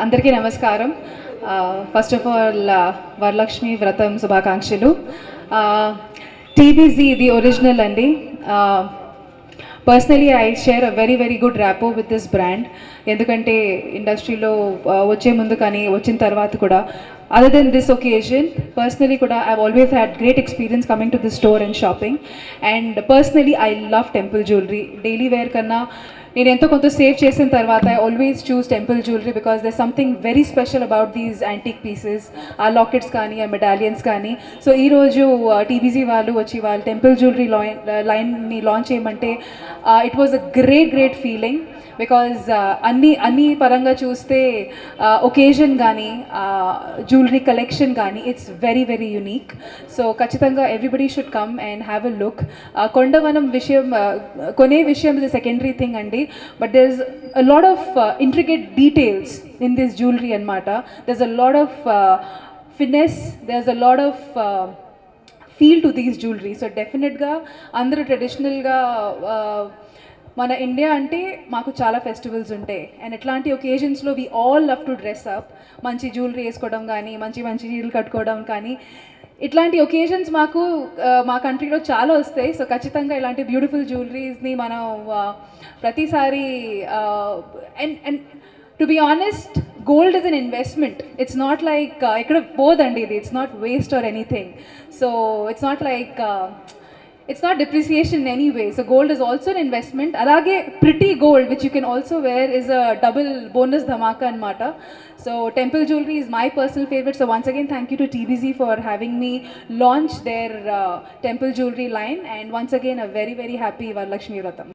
అందరికీ నమస్కారం first of all Varalakshmi వ్రతం శుభాకాంక్షలు టీబీజీ ఇది ఒరిజినల్ అండి personally I share a very very good rapport with this brand ఎందుకంటే ఇండస్ట్రీలో వచ్చే ముందు కానీ వచ్చిన తర్వాత కూడా other than this occasion personally కూడా I always had great experience coming to this store and shopping and personally I love temple jewellery daily wear కన్నా నేను ఎంతో కొంత సేవ్ చేసిన తర్వాత I always choose temple jewellery because they something very special about these antique pieces ఆ lockets కానీ ఆ మెడాలియన్స్ కానీ సో ఈరోజు టీబీజీ వాళ్ళు వచ్చి వాళ్ళు టెంపుల్ జ్యువెలరీ లైన్ లైన్ని లాంచ్ చేయమంటే it was a great great feeling because అన్ని అన్ని పరంగా చూస్తే ఒకేజన్ కానీ జ్యువెలరీ కలెక్షన్ కానీ it's very very unique so ఖచ్చితంగా everybody should come and have a look కొండవనం విషయం uh, కొనే విషయం ఇస్ సెకండరీ థింగ్ అండి but there is a lot of intricate details in this jewellery అనమాట there is a lot of finesse there is a lot of feel to these jewellery so డెఫినెట్గా అందరూ ట్రెడిషనల్గా మన India అంటే మాకు చాలా festivals ఉంటాయి అండ్ ఎట్లాంటి ఒకేజన్స్లో we all love to dress up మంచి జ్యువెలరీ వేసుకోవడం కానీ మంచి మంచి చీరలు కట్టుకోవడం కానీ ఇట్లాంటి ఒకేజన్స్ మాకు మా కంట్రీలో చాలా వస్తాయి సో ఖచ్చితంగా ఇలాంటి బ్యూటిఫుల్ జ్యువెలరీస్ని మనం ప్రతిసారి and and to be honest gold is an investment it's not like ఇక్కడ పోదండి ఇది it's not waste or anything so it's not like it's not depreciation in any way. So gold is also an investment. Alage pretty gold, which you can also wear, is a double bonus dhamaka and mata. So temple jewelry is my personal favorite. So once again, thank you to TBZ for having me launch their uh, temple jewelry line. And once again, a very very happy Varalakshmi Vratam.